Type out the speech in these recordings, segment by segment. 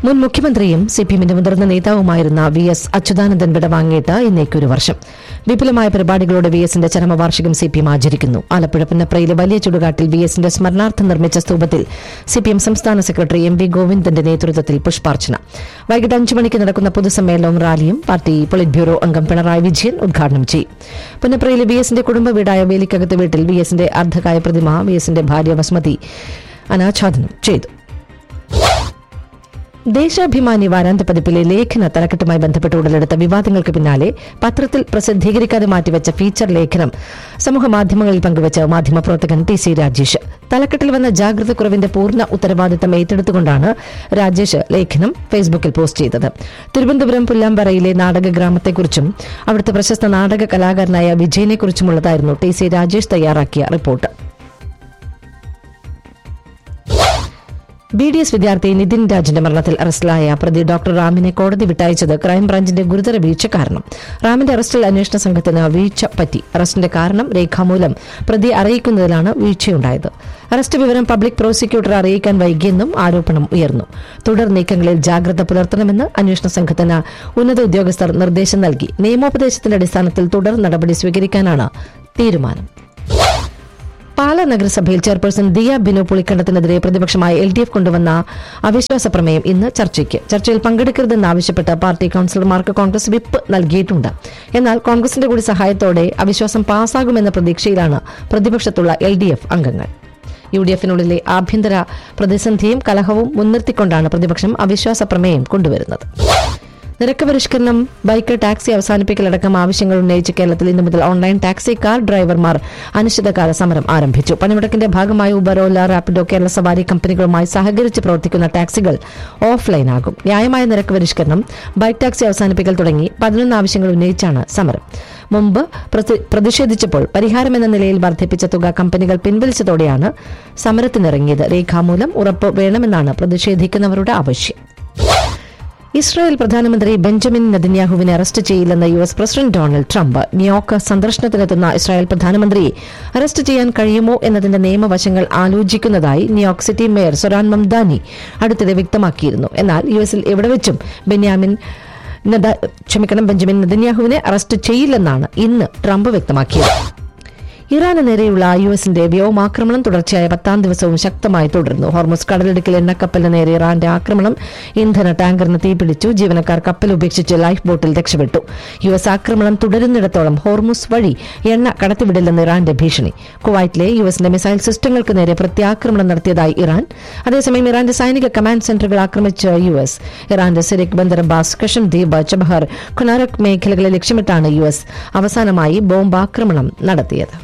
മുൻ മുഖ്യമന്ത്രിയും C P എമ്മിന്റെ മുതിർന്ന നേതാവുമായിരുന്ന വി എസ് അച്യുതാനന്ദൻ വിടവാങ്ങിയിട്ട് ഇന്നേക്കൊരു വർഷം വിപുലമായ പരിപാടികളോടെ വി എസിന്റെ ചരമവാർഷികം സി പി എം ആചരിക്കുന്നു ആലപ്പുഴ പുന്നപ്രയിലെ വലിയ ചുടുകാട്ടിൽ വി എസിന്റെ സ്മരണാർത്ഥം നിർമ്മിച്ച സ്തൂപത്തിൽ സി പി എം സംസ്ഥാന സെക്രട്ടറി എം വി ഗോവിന്ദന്റെ നേതൃത്വത്തിൽ പുഷ്പാർച്ചന വൈകിട്ട് അഞ്ചു മണിക്ക് നടക്കുന്ന പൊതുസമ്മേളനവും റാലിയും പാർട്ടി പൊളിറ്റ് ബ്യൂറോ അംഗം പിണറായി വിജയൻ ഉദ്ഘാടനം ചെയ്യും പുന്നപ്രയിലെ വി എസിന്റെ കുടുംബ വീടായ വേലിക്കകത്ത് വീട്ടിൽ വി എസിന്റെ അർദ്ധകായ പ്രതിമ വി എസിന്റെ ഭാര്യ വസുമതി അനാച്ഛാദനം ചെയ്തു ദേശാഭിമാനി വാരാന്ത്യ പതിപ്പിലെ ലേഖന തലക്കെട്ടുമായി ബന്ധപ്പെട്ട് ഉടലെടുത്ത വിവാദങ്ങൾക്ക് പിന്നാലെ പത്രത്തിൽ പ്രസിദ്ധീകരിക്കാതെ മാറ്റിവെച്ച ഫീച്ചർ ലേഖനം സമൂഹ മാധ്യമങ്ങളിൽ പങ്കുവച്ച മാധ്യമപ്രവർത്തകൻ ടി സി രാജേഷ് തലക്കെട്ടിൽ വന്ന ജാഗ്രത കുറവിന്റെ പൂർണ്ണ ഉത്തരവാദിത്തം ഏറ്റെടുത്തുകൊണ്ടാണ് രാജേഷ് ലേഖനം ഫേസ്ബുക്കിൽ പോസ്റ്റ് ചെയ്തത് തിരുവനന്തപുരം പുല്ലാമ്പറയിലെ നാടക ഗ്രാമത്തെക്കുറിച്ചും അവിടുത്തെ പ്രശസ്ത നാടക കലാകാരനായ വിജയനെക്കുറിച്ചുമുള്ളതായിരുന്നു ടി സി രാജേഷ് തയ്യാറാക്കിയ റിപ്പോർട്ട് ബി ഡി എസ് വിദ്യാർത്ഥി നിതിൻ രാജിന്റെ മരണത്തിൽ അറസ്റ്റിലായ പ്രതി ഡോക്ടർ റാമിനെ കോടതി വിട്ടയച്ചത് ക്രൈംബ്രാഞ്ചിന്റെ ഗുരുതര വീഴ്ച കാരണം റാമിന്റെ അറസ്റ്റിൽ അന്വേഷണ സംഘത്തിന് വീഴ്ച പറ്റി അറസ്റ്റിന്റെ കാരണം രേഖാമൂലം പ്രതിയെ അറിയിക്കുന്നതിലാണ് വീഴ്ചയുണ്ടായത് അറസ്റ്റ് വിവരം പബ്ലിക് പ്രോസിക്യൂട്ടറെ അറിയിക്കാൻ വൈകിയെന്നും ആരോപണം ഉയർന്നു തുടർ നീക്കങ്ങളിൽ ജാഗ്രത പുലർത്തണമെന്ന് അന്വേഷണ സംഘത്തിന് ഉന്നത ഉദ്യോഗസ്ഥർ നിർദ്ദേശം നൽകി നിയമോപദേശത്തിന്റെ അടിസ്ഥാനത്തിൽ തുടർ നടപടി സ്വീകരിക്കാനാണ് തീരുമാനം പാലാ നഗരസഭയിൽ ചെയർപേഴ്സൺ ദിയ ബിനു പുളിക്കണ്ടത്തിനെതിരെ പ്രതിപക്ഷമായ എൽ ഡി എഫ് കൊണ്ടുവന്ന അവിശ്വാസ പ്രമേയം ഇന്ന് ചർച്ചയ്ക്ക് ചർച്ചയിൽ പങ്കെടുക്കരുതെന്നാവശ്യപ്പെട്ട് പാർട്ടി കൌൺസിലർമാർക്ക് കോൺഗ്രസ് വിപ്പ് നൽകിയിട്ടുണ്ട് എന്നാൽ കോൺഗ്രസിന്റെ കൂടി സഹായത്തോടെ അവിശ്വാസം പാസ്സാകുമെന്ന പ്രതീക്ഷയിലാണ് പ്രതിപക്ഷത്തുള്ള എൽ ഡി എഫ് അംഗങ്ങൾ യു ഡി എഫിനുള്ളിലെ ആഭ്യന്തര പ്രതിസന്ധിയും കലഹവും മുൻനിർത്തിക്കൊണ്ടാണ് പ്രതിപക്ഷം അവിശ്വാസ പ്രമേയം കൊണ്ടുവരുന്നത് നിരക്ക് പരിഷ്കരണം ബൈക്ക് ടാക്സി അവസാനിപ്പിക്കലടക്കം ആവശ്യങ്ങൾ ഉന്നയിച്ച് കേരളത്തിൽ ഇന്നു മുതൽ ഓൺലൈൻ ടാക്സി കാർ ഡ്രൈവർമാർ അനിശ്ചിതകാല സമരം ആരംഭിച്ചു പണിമുടക്കിന്റെ ഭാഗമായി ഉബർ ഓല റാപ്പിഡോ കേരള സവാരി കമ്പനികളുമായി സഹകരിച്ച് പ്രവർത്തിക്കുന്ന ടാക്സികൾ ഓഫ്ലൈനാകും ന്യായമായ നിരക്ക് പരിഷ്കരണം ബൈക്ക് ടാക്സി അവസാനിപ്പിക്കൽ തുടങ്ങി പതിനൊന്ന് ആവശ്യങ്ങൾ ഉന്നയിച്ചാണ് സമരം മുമ്പ് പ്രതി- പ്രതിഷേധിച്ചപ്പോൾ പരിഹാരമെന്ന നിലയിൽ വർദ്ധിപ്പിച്ച തുക കമ്പനികൾ പിൻവലിച്ചതോടെയാണ് സമരത്തിനിറങ്ങിയത് രേഖാമൂലം ഉറപ്പ് വേണമെന്നാണ് പ്രതിഷേധിക്കുന്നവരുടെ ആവശ്യം ഇസ്രായേൽ പ്രധാനമന്ത്രി ബെഞ്ചമിൻ നെതന്യാഹുവിനെ അറസ്റ്റ് ചെയ്യില്ലെന്ന് U S president Donald Trump New York സന്ദർശനത്തിനെത്തുന്ന ഇസ്രായേൽ പ്രധാനമന്ത്രിയെ അറസ്റ്റ് ചെയ്യാൻ കഴിയുമോ എന്നതിന്റെ നിയമവശങ്ങൾ ആലോചിക്കുന്നതായി New York city mayor Zohran Mamdani അടുത്തിടെ വ്യക്തമാക്കിയിരുന്നു എന്നാൽ യു എസിൽ എവിടെ വെച്ചും ബെന്യാമിൻ നെത- ക്ഷമിക്കണം ബെഞ്ചമിൻ നെതന്യാഹുവിനെ അറസ്റ്റ് ചെയ്യില്ലെന്നാണ് ഇന്ന് ട്രംപ് വ്യക്തമാക്കിയത് ഇറാന് നേരെയുള്ള യു എസിന്റെ വ്യോമാക്രമണം തുടർച്ചയായ പത്താം ദിവസവും ശക്തമായി തുടരുന്നു ഹോർമുസ് കടലിടുക്കിൽ എണ്ണക്കപ്പലിന് നേരെ ഇറാന്റെ ആക്രമണം ഇന്ധന ടാങ്കറിന് തീപിടിച്ചു ജീവനക്കാർ കപ്പൽ ഉപേക്ഷിച്ച് ലൈഫ് ബോട്ടിൽ രക്ഷപ്പെട്ടു യു എസ് ആക്രമണം തുടരുന്നിടത്തോളം ഹോർമുസ് വഴി എണ്ണ കടത്തിവിടില്ലെന്ന് ഇറാന്റെ ഭീഷണി കുവൈറ്റിലെ യു എസിന്റെ മിസൈൽ സിസ്റ്റങ്ങൾക്ക് നേരെ പ്രത്യാക്രമണം നടത്തിയതായി ഇറാൻ അതേസമയം ഇറാന്റെ സൈനിക കമാൻഡ് സെന്ററുകൾ ആക്രമിച്ച യു എസ് ഇറാന്റെ സിറിക് ബന്ദർ അബ്ബാസ് കഷം ദ്വീപ് ചബഹർ ഖുനാരക് മേഖലകളെ ലക്ഷ്യമിട്ടാണ് യു എസ് അവസാനമായി ബോംബാക്രമണം നടത്തിയത്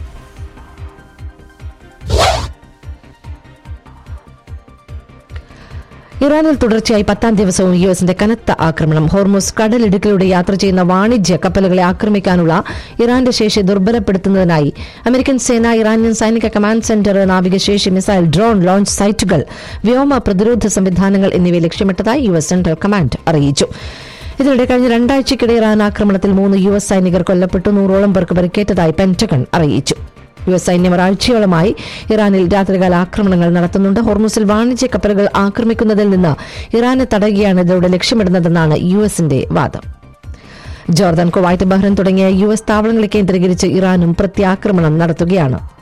ഇറാനിൽ തുടർച്ചയായി പത്താം ദിവസവും യു എസിന്റെ കനത്ത ആക്രമണം ഹോർമുസ് കടലിടുക്കിലൂടെ യാത്ര ചെയ്യുന്ന വാണിജ്യ കപ്പലുകളെ ആക്രമിക്കാനുള്ള ഇറാന്റെ ശേഷി ദുർബലപ്പെടുത്തുന്നതിനായി അമേരിക്കൻ സേന ഇറാനിയൻ സൈനിക കമാൻഡ് സെന്റർ നാവികശേഷി മിസൈൽ ഡ്രോൺ ലോഞ്ച് സൈറ്റുകൾ വ്യോമ പ്രതിരോധ സംവിധാനങ്ങൾ എന്നിവയെ ലക്ഷ്യമിട്ടതായി യു എസ് സെൻട്രൽ കമാൻഡ് അറിയിച്ചു ഇതിനിടെ കഴിഞ്ഞ രണ്ടാഴ്ചയ്ക്കിടെ ഇറാൻ ആക്രമണത്തിൽ മൂന്ന് യു എസ് സൈനികർ കൊല്ലപ്പെട്ടു നൂറോളം പേർക്ക് പരിക്കേറ്റതായി പെന്റഗൺ അറിയിച്ചു യു എസ് സൈന്യം ഒരാഴ്ചയോളമായി ഇറാനിൽ രാത്രികാല ആക്രമണങ്ങൾ നടത്തുന്നുണ്ട് ഹോർമുസിൽ വാണിജ്യ കപ്പലുകൾ ആക്രമിക്കുന്നതിൽ നിന്ന് ഇറാനെ തടയുകയാണ് ഇതോടെ ലക്ഷ്യമിടുന്നതെന്നാണ് യു എസിന്റെ വാദം ജോർദാൻ കുവൈറ്റ് ബഹ്റൻ തുടങ്ങിയ യു എസ് താവളങ്ങളെ കേന്ദ്രീകരിച്ച് ഇറാനും പ്രത്യാക്രമണം നടത്തുകയാണ്